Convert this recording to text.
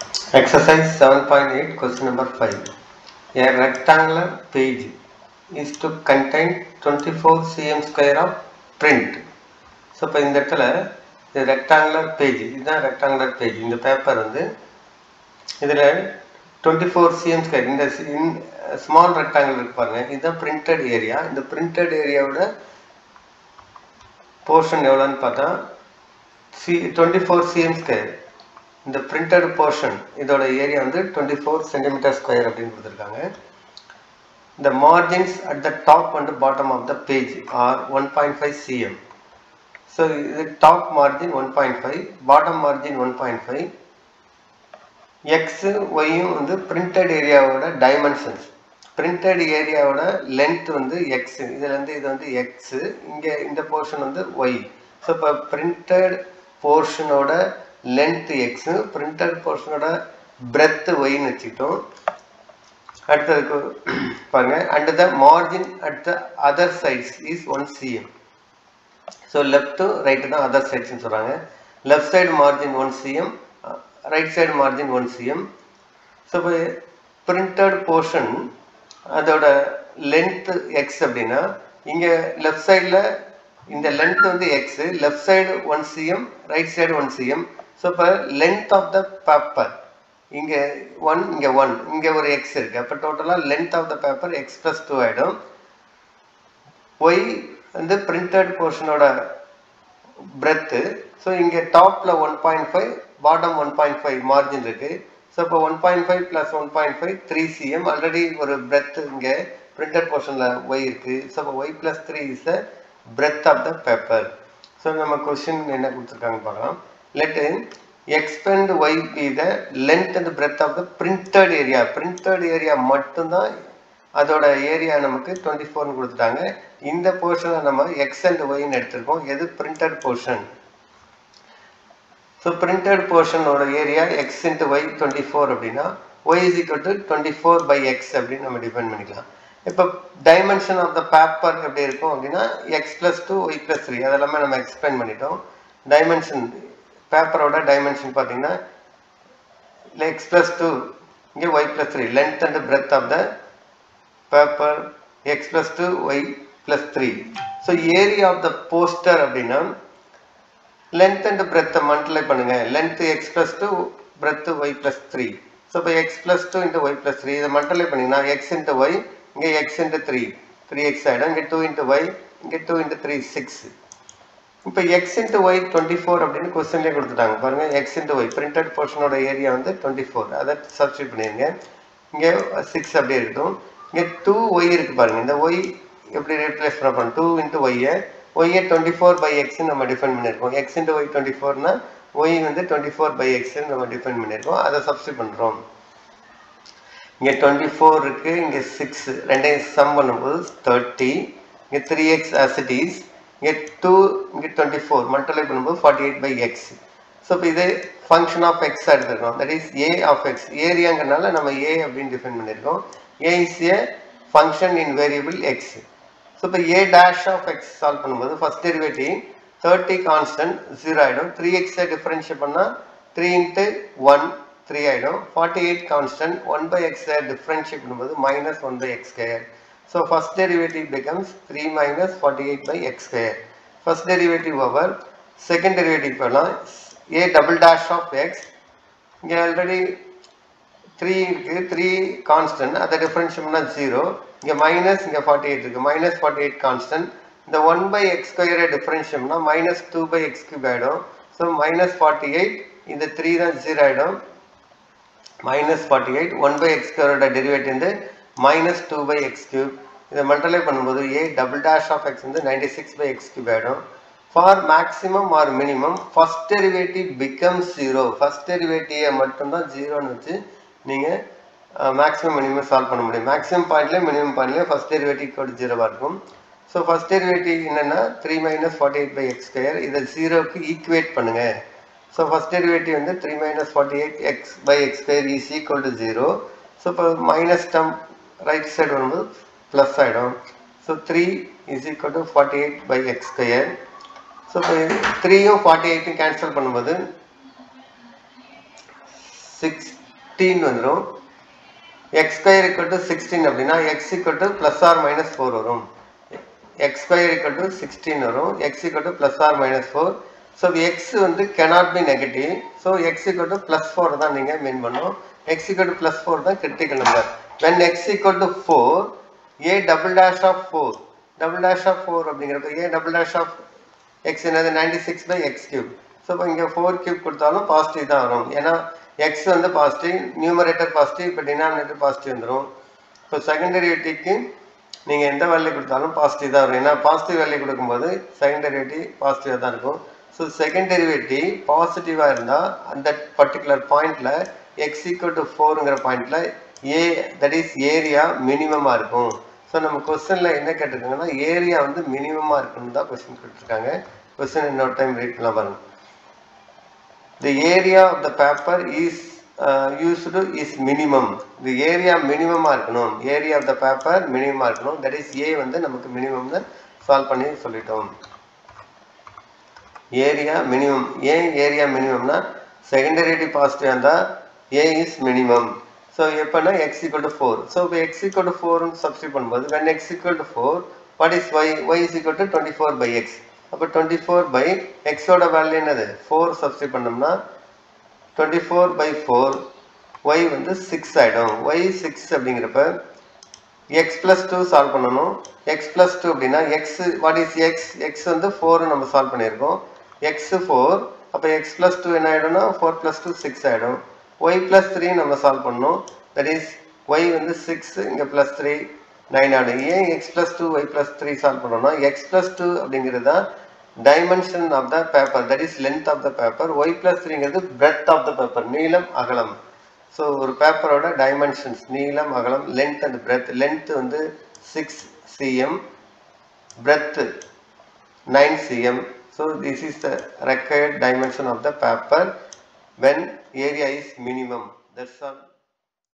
Exercise 7.8, question number 5. A rectangular page is to contain 24 cm square of print. So இப்போ இந்த இடத்துல இது rectangular page இதுதான் rectangular page இந்த பேப்பர் வந்து இதில் டுவெண்ட்டி ஃபோர் சிஎம் ஸ்கொயர் இந்த ஸ்மால் ரெக்டாங்கிள் இருக்கு பாருங்க இதுதான் பிரிண்டட் ஏரியா இந்த பிரிண்டட் ஏரியாவோட போர்ஷன் எவ்வளோன்னு பார்த்தா C twenty four cm square இந்த பிரிண்டட் போர்ஷன் இதோட ஏரியா வந்து டுவெண்ட்டி ஃபோர் சென்டிமீட்டர் ஸ்கொயர் அப்படின்னு கொடுத்துருக்காங்க இந்த margins at the top and bottom of the page are one point five cm so இது top margin one point five bottom margin one point five x ஒய்யும் வந்து printed ஏரியாவோட dimensions printed ஏரியாவோட length வந்து x இதுலேருந்து இது வந்து x இங்கே இந்த போர்ஷன் வந்து ஒய் ஸோ இப்போ பிரிண்டட் போர்ஷனோட லென்த் எக்ஸு பிரிண்டட் போர்ஷனோட பிரெத் ஒய்ன்னு வச்சுக்கிட்டோம் அடுத்ததுக்கு பாருங்க and the margin at the other sides is one cm so left right தான் அதர் சைட்ஸ்னு சொல்கிறாங்க left side margin one cm right side margin one cm so இப்போ பிரிண்டட் போர்ஷன் அதோட லென்த் எக்ஸ் அப்படின்னா இங்கே லெஃப்ட் சைடில் இந்த லென்த் வந்து x left side one cm right side one cm so இப்போ லென்த் ஆஃப் த பேப்பர் இங்கே one இங்கே ஒன் இங்கே ஒரு எக்ஸ் இருக்குது அப்போ டோட்டலாக length of the paper x plus two ஆகிடும் ஒய் வந்து பிரிண்டட் போர்ஷனோட பிரெத்து ஸோ இங்கே டாப்பில் one point five bottom one point five margin இருக்குது ஸோ இப்போ one point five plus one point five three cm already ஒரு பிரெத் இங்கே printed போர்ஷனில் ஒய் இருக்குது ஸோ இப்போ y plus three is the breadth of the paper so நம்ம question என்ன கொடுத்துருக்காங்கன்னு பார்க்கலாம் let x and y be the length and breadth of the printed area printed area மட்டும்தான் அதோட ஏரியா நமக்கு டுவெண்ட்டி ஃபோர்னு கொடுத்துட்டாங்க இந்த போர்ஷனை நம்ம எக்ஸ் அண்ட் ஒய்னு எடுத்திருக்கோம் எது பிரிண்டட் போர்ஷன் ஸோ பிரிண்டட் போர்ஷனோட area x into y twenty four அப்படின்னா y is equal to twenty four by x அப்படின்னு நம்ம டிபெண்ட் பண்ணிக்கலாம் இப்போ டைமென்ஷன் ஆஃப் த பேப்பர் எப்படி இருக்கும் அப்படின்னா x plus two y plus three அதெல்லாமே நம்ம எக்ஸ்பிளைன் பண்ணிட்டோம் டைமென்ஷன் பேப்பரோட டைமென்ஷன் பார்த்தீங்கன்னா இல்லை எக்ஸ் ப்ளஸ் டூ இங்கே y plus three length and breadth of the paper x plus two y plus three so area of the poster அப்படின்னா length and பிரெத்தை multiply பண்ணுங்க length x plus two breadth y plus three so இப்போ x plus two into y plus three இதை multiply பண்ணிங்கன்னா X into y இங்கே x into three three x ஆகிடும் இங்கே two into y இங்கே two into three six இப்போ x into y twenty four அப்படின்னு கொஸ்டின்லேயே கொடுத்துட்டாங்க பாருங்க எக்ஸ் இன்ட்டு ஒய் பிரிண்டட் போர்ஷனோட ஏரியா வந்து டுவெண்ட்டி ஃபோர் அதை சப்ஸ்டியூட் பண்ணிடுங்க இங்கே சிக்ஸ் அப்படியே இருக்கட்டும் இங்கே டூ ஒய் இருக்கு பாருங்க இந்த ஒய் எப்படி ரீப்ளேஸ் பண்ண போகிறோம் டூ இன்ட்டு ஒய்யை ஒய்யை டுவெண்ட்டி ஃபோர் பை எக்ஸ்ன்னு நம்ம டிஃபைன் பண்ணியிருக்கோம் எக்ஸ் இன்ட்டு ஒய் டுவெண்ட்டி ஃபோர்னா ஒய் வந்து டுவெண்ட்டி ஃபோர் பை எக்ஸ்ன்னு நம்ம டிஃபைன் பண்ணியிருக்கோம் அதை சப்ஸ்டியூட் பண்ணுறோம் இங்கே டுவெண்ட்டி ஃபோர் இருக்குது இங்கே சிக்ஸ் ரெண்டையும் சம் பண்ணும்போது தேர்ட்டி இங்கே த்ரீ எக்ஸ் அசிட்டிஸ் இங்கே டூ இங்கே டுவெண்ட்டி ஃபோர் மல்டிப்ளை பண்ணும்போது forty eight by x so இப்போ இது ஃபங்க்ஷன் ஆஃப் எக்ஸ் எடுத்துருக்கோம் that is A of x ஏரியாங்கிறனால நம்ம ஏ அப்படின்னு டிஃபைன் பண்ணியிருக்கோம் A is a function in variable x so இப்போ A dash of x solve பண்ணும்போது first derivative thirty constant zero ஆகிடும் த்ரீ எக்ஸை டிஃப்ரென்ஷியேட் பண்ணால் த்ரீ இன்ட்டு ஒன் த்ரீ ஆகிடும் forty eight constant one by எக்ஸை differentiate பண்ணும்போது minus one by x square so first derivative becomes three minus forty eight by x square first derivative over second derivative போகலாம் A double dash of x இங்கே already three இருக்குது three constant அதை differentiate பண்ணால் zero இங்கே minus இங்கே forty eight இருக்குது minus forty eight constant இந்த one by x ஸ்கொயரை டிஃப்ரென்ஷியம்னா minus two by x cube ஆகிடும் ஸோ மைனஸ் ஃபார்ட்டி எயிட் இந்த த்ரீ தான் ஜீரோ ஆகிடும் minus forty eight one by x ஸ்கொயரோட டெரிவேட் வந்து minus two by x cube இதை மல்டிப்ளை பண்ணும்போது A double dash of x வந்து ninety six by x cube ஆகிடும் for maximum or minimum first derivative become zero first டெரிவேட்டிவை மட்டும்தான் ஜீரோன்னு வச்சு நீங்கள் மேக்ஸிமம் மினிமம் சால்வ் பண்ண முடியும் மேக்ஸிமம் பாயிண்ட்லேயும் மினிமம் பாயிண்ட்லேயும் ஃபஸ்ட் டெரிவேட்டிவ் கோட் ஜீரோவாக இருக்கும் ஸோ ஃபஸ்ட் டெரிவேட்டிவ் என்னென்னா three minus forty eight by x square இதை ஜீரோக்கு ஈக்குவேட் பண்ணுங்கள் ஸோ ஃபஸ்ட் டெரிவேட்டிவ் வந்து three minus forty eight x by x square is equal to zero so இப்போ மைனஸ் டம் ரைட் சைடு வரும்போது plus ஆகிடும் so three is equal to forty eight by x square so இப்போ த்ரீயும் ஃபார்ட்டி எயிட்டும் cancel பண்ணும்போது six fifteen வந்துடும் x square equal to sixteen அப்படின்னா x equal to plus or minus four வரும் x square equal to sixteen வரும் x equal to plus or minus four so x வந்து cannot be negative so x equal to plus four தான் நீங்கள் mean பண்ணணும் x equal to plus four தான் critical number when x equal to four A double dash of four double dash of four அப்படிங்கிறப்ப ஏ double dash of x என்னது ninety six by x cube so இப்போ இங்கே four cube கொடுத்தாலும் positive தான் வரும் ஏன்னா x வந்து பாசிட்டிவ் நியூமரேட்டர் பாசிட்டிவ் இப்போ டினாமினேட்டர் பாசிட்டிவ் வந்துடும் இப்போ செகண்ட் டெரிவேட்டிவ்க்கு நீங்கள் எந்த வேல்யூ கொடுத்தாலும் பாசிட்டிவ் தான் வரும் ஏன்னா பாசிட்டிவ் வேல்யூ கொடுக்கும்போது செகண்ட் டெரிவேட்டிவ் பாசிட்டிவாக தான் இருக்கும் ஸோ செகண்ட் டெரிவேட்டிவ் பாசிட்டிவாக இருந்தால் அந்த பர்டிகுலர் பாயிண்டில் எக்ஸ் ஈக்குவல் டு ஃபோருங்கிற பாயிண்டில் ஏ தட் இஸ் ஏரியா மினிமமாக இருக்கும் ஸோ நம்ம கொஸ்டினில் என்ன கேட்டிருக்காங்கன்னா ஏரியா வந்து மினிமமாக இருக்குன்னு தான் கொஸ்டின் கொடுத்துருக்காங்க கொஸ்டின் இன்னொரு டைம் ரீட் பண்ணலாம் பாருங்க the area of the paper is uh, used is minimum the area minimum இருக்கணும் area of the paper minimum இருக்கணும் that is a வந்து நமக்கு minimum னு சால்வ் பண்ணி சொல்லிட்டோம் ஏரியா மினிமம் ஏன் ஏரியா மினிமம்னா செகண்டரி பாசிட்டிவ் இருந்தால் ஏ இஸ் மினிமம் ஸோ எப்போனா x equal to four so இப்போ எக்ஸ் ஈக்குவல் டு ஃபோர்னு சப்ஸ்டியூட் பண்ணும்போது when x equal to four what is y y is equal to twenty four by x அப்போ twenty four by எக்ஸோட value என்னது four substitute பண்ணோம்னா twenty four by four y வந்து six ஆகிடும் y six அப்படிங்கிறப்ப x plus two solve பண்ணணும் x plus two அப்படின்னா x what is x x வந்து ஃபோர் நம்ம சால்வ் பண்ணியிருக்கோம் எக்ஸ் ஃபோர் அப்போ எக்ஸ் ப்ளஸ் டூ என்ன ஆகிடும்னா ஃபோர் ப்ளஸ் டூ சிக்ஸ் ஆகிடும் ஒய் ப்ளஸ் த்ரீ நம்ம சால்வ் பண்ணணும் தட் இஸ் ஒய் வந்து சிக்ஸ் இங்கே ப்ளஸ் த்ரீ நைன் ஆகிடும் ஏன் x plus two y plus three solve பண்ணோம்னா எக்ஸ் ப்ளஸ் டூ அப்படிங்கிறது தான் dimension of the paper that is length of the paper y plus த்ரீங்கிறது breadth of the paper நீளம் அகலம் so ஒரு பேப்பரோட டைமென்ஷன்ஸ் நீளம் அகலம் லென்த் அண்ட் பிரெத் லென்த் வந்து six cm breadth nine cm so this is the required dimension of the paper when area is minimum that's all